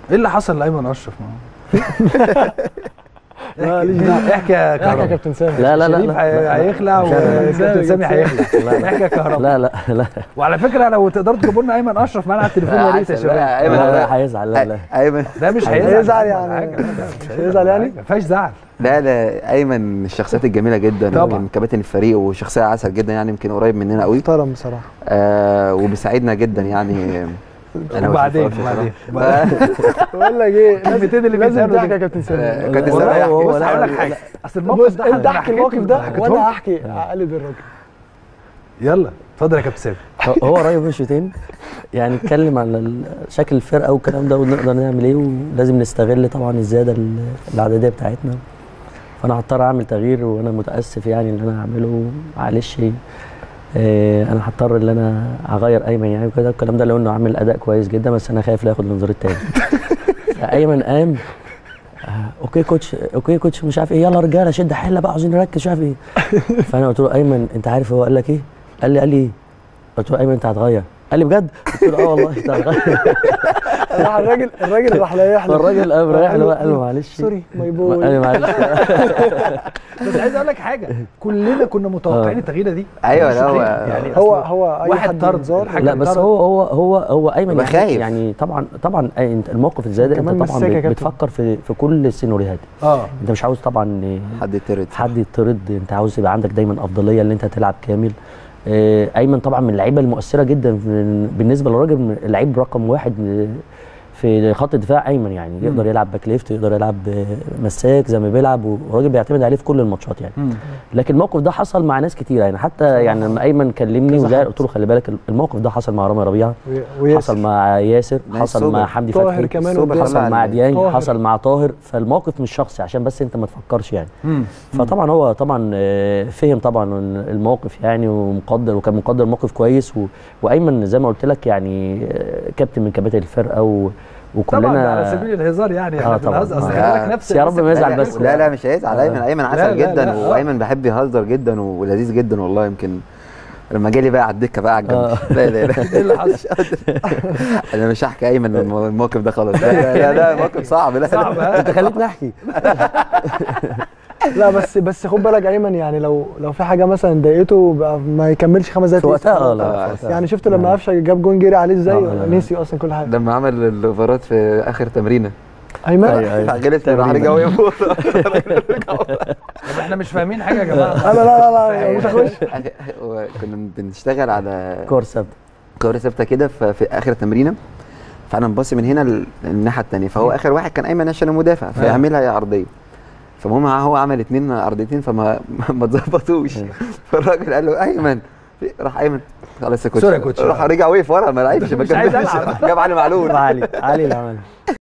ايه اللي حصل لايمن اشرف معاه؟ لا، ليش احكي احكي يا احكي يا كهرباء كابتن سامي لا لا لا شريف لا هي- لا. هيخلع مش أنا. وكابتن سامي هيخلع لا. احكي يا كهرباء لا لا لا وعلى فكره لو تقدروا تجيبوا لنا ايمن اشرف معانا على التليفون يا ريت يا عسل بقى، شباب ايمن لا لا لا هيزعل لا لا ايمن ده مش هيزعل هيزعل يعني. ولا حاجة. لا، لا، مش هيزعل يعني؟ ما فيهاش زعل لا لا ايمن من الشخصيات الجميله جدا طبعاً. من كباتن الفريق وشخصيه عسل جدا يعني يمكن قريب مننا قوي محترم بصراحه آه وبيساعدنا جدا يعني انا وبعدين وشريف وبعدين بصراحة. بقول لك ايه الكلمتين اللي لازم بيتقالوا تحكي دي. يا كابتن سامي آه، كابتن والله سامي هو يحكي. بص لا، هقول لك لا، حاجه اصل الموقف بص ده انت أنا احكي حكيته- الموقف ده حكيته وانا لكم. هحكي اقلب الراجل يلا اتفضل يا كابتن سامي هو- هو رايه في شوطين يعني اتكلم على ال- شكل الفرقه والكلام ده ونقدر نعمل ايه ولازم نستغل طبعا الزياده ال- العدديه بتاعتنا فانا هضطر اعمل تغيير وانا متاسف يعني ان انا اعمله معلش آه، انا هضطر ان انا اغير ايمن يعني وكده الكلام ده لو انه عامل اداء كويس جدا بس انا خايف لا ياخد الانذار التاني فايمن قام آه، اوكي كوتش اوكي كوتش مش عارف ايه يلا رجاله شد حيلنا بقى عاوزين نركز مش عارف ايه فانا قلت له ايمن انت عارف هو قال لك ايه؟ قال لي قال لي ايه؟ قلت له ايمن انت هتغير قال لي بجد؟ قلت له اه والله انت هتغير راح الراجل الراجل راح رايح له فالراجل قام رايح له بقى قال له معلش سوري ماي قال بوي لي معلش بس عايز اقول لك حاجه كلنا كنا متوقعين آه. التغييره دي ايوه لا مستحيل. هو يعني هو أصل هو اي واحد حد طرد انذار الحكم لا بس طرد. هو هو هو هو ايمن بقى يعني, خايف. يعني طبعا طبعا أي- انت الموقف زي ده انت كمان طبعا مساك يا بت- كابتن. بتفكر في في كل السيناريوهات اه انت مش عاوز طبعا حد يطرد حد يطرد انت عاوز يبقى عندك دايما افضليه ان انت تلعب كامل آه، ايمن طبعا من اللعيبه المؤثره جدا في- بالنسبه للراجل لعيب رقم واحد في خط الدفاع ايمن يعني يقدر يلعب باك ليفت يقدر يلعب آه، مساك زي ما بيلعب والراجل بيعتمد عليه في كل الماتشات يعني مم. لكن الموقف ده حصل مع ناس كتير يعني حتى يعني لما ايمن كلمني كذا وجاي حد. قلت له خلي بالك الموقف ده حصل مع رامي ربيعه وياسر. حصل مع ياسر ناس حصل سوبر. مع حمدي طاهر فتحي كمان سوبر قدام. حصل طلع مع ال- ديانج طاهر. حصل مع طاهر فالموقف مش شخصي عشان بس انت ما تفكرش يعني مم. فطبعا هو طبعا آه، فهم طبعا الموقف يعني ومقدر وكان مقدر الموقف كويس و... وايمن زي ما قلت لك يعني آه، كابتن من كباتن الفرقه و... وكلنا طبعا ده على سبيل الهزار يعني احنا آه طبعاً. بنهزر اصل آه. خلي بالك نفس بس يا رب ما يزعل لا، بس. لا لا مش هيزعل ايمن ايمن لا، عسل لا، جدا لا، آه. وايمن بيحب يهزر جدا ولذيذ جدا والله يمكن لما جالي بقى على الدكه بقى على الجنب آه. لا لا لا ايه اللي حصل؟ انا مش هحكي ايمن المو- الموقف ده خلاص لا لا لا, لا موقف صعب لا صعب ها؟ انت خليتني احكي لا بس بس خد بالك ايمن يعني لو لو في حاجه مثلا ضايقته بقى ما يكملش خمس دقايق في وقتها اه آه، لا في وقتها. يعني شفت لما قفشه جاب جون جري عليه ازاي آه، لا، لا. نسي اصلا كل حاجه لما عمل الاوفرات في اخر تمرينه ايمن أيوة، أيوة. غلط راح رجع وقف طب احنا مش فاهمين حاجه يا جماعه انا لا لا لا مش هخش كنا بنشتغل على كور ثابته كوره ثابته كده ف- في اخر تمرينه فانا مباصي من هنا لل- للناحيه الثانيه فهو اخر واحد كان ايمن عشان المدافع فيعملها عرضيه فالمهم هو عمل اتنين عرضيتين فما ما اتظبطوش فالراجل قال له ايمن في- راح ايمن خلاص يا كوتش سوري يا كوتش. راح رجع وقف ورا ما لعبش ما مش عايز كملش ألعب. جاب علي معلول علي علي اللي عملها